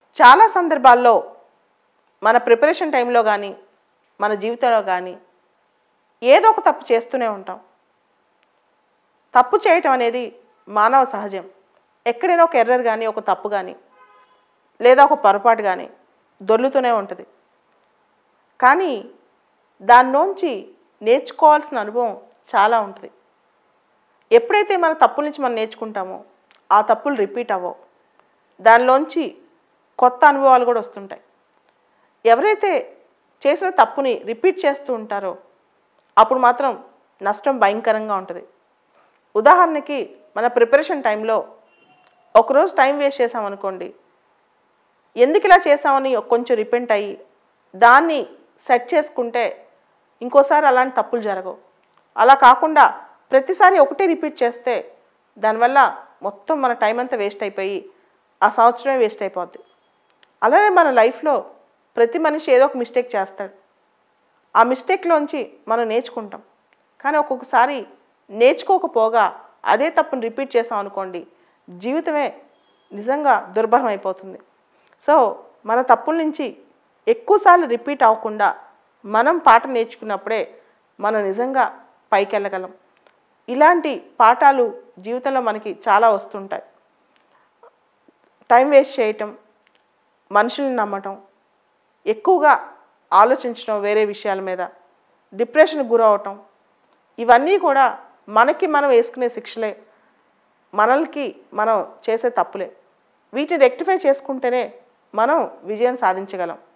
చాలా సందర్భాల్లో మన ప్రిపరేషన్ టైంలో కానీ మన జీవితంలో కానీ ఏదో ఒక తప్పు చేస్తూనే ఉంటాం తప్పు చేయటం అనేది మానవ సహజం ఎక్కడైనా ఒక ఎర్రర్ కానీ ఒక తప్పు కానీ లేదా ఒక పొరపాటు కానీ దొర్లుతూనే ఉంటుంది కానీ దానిలోంచి నేర్చుకోవాల్సిన అనుభవం చాలా ఉంటుంది ఎప్పుడైతే మన తప్పుల నుంచి మనం నేర్చుకుంటామో ఆ తప్పులు రిపీట్ అవ్వవు దానిలోంచి కొత్త అనుభవాలు కూడా వస్తుంటాయి ఎవరైతే చేసిన తప్పుని రిపీట్ చేస్తూ ఉంటారో అప్పుడు మాత్రం నష్టం భయంకరంగా ఉంటుంది ఉదాహరణకి మన ప్రిపరేషన్ టైంలో ఒకరోజు టైం వేస్ట్ చేసామనుకోండి ఎందుకు ఇలా చేసామని కొంచెం రిపెంట్ అయ్యి దాన్ని సెట్ చేసుకుంటే ఇంకోసారి అలాంటి తప్పులు జరగవు అలా కాకుండా ప్రతిసారి ఒకటే రిపీట్ చేస్తే దానివల్ల మొత్తం మన టైం అంతా వేస్ట్ అయిపోయి ఆ సంవత్సరమే వేస్ట్ అయిపోద్ది అలానే మన లైఫ్లో ప్రతి మనిషి ఏదో ఒక మిస్టేక్ చేస్తాడు ఆ మిస్టేక్లోంచి మనం నేర్చుకుంటాం కానీ ఒక్కొక్కసారి నేర్చుకోకపోగా అదే తప్పుని రిపీట్ చేసాం అనుకోండి జీవితమే నిజంగా దుర్భరం అయిపోతుంది సో మన తప్పుల నుంచి ఎక్కువసార్లు రిపీట్ అవ్వకుండా మనం పాట నేర్చుకున్నప్పుడే మనం నిజంగా పైకి వెళ్ళగలం ఇలాంటి పాఠాలు జీవితంలో మనకి చాలా వస్తుంటాయి టైం వేస్ట్ చేయటం మనుషుల్ని నమ్మటం ఎక్కువగా ఆలోచించడం వేరే విషయాల మీద డిప్రెషన్కి గురవటం ఇవన్నీ కూడా మనకి మనం వేసుకునే శిక్షలే మనల్కి మనం చేసే తప్పులే వీటిని రెక్టిఫై చేసుకుంటేనే మనం విజయం సాధించగలం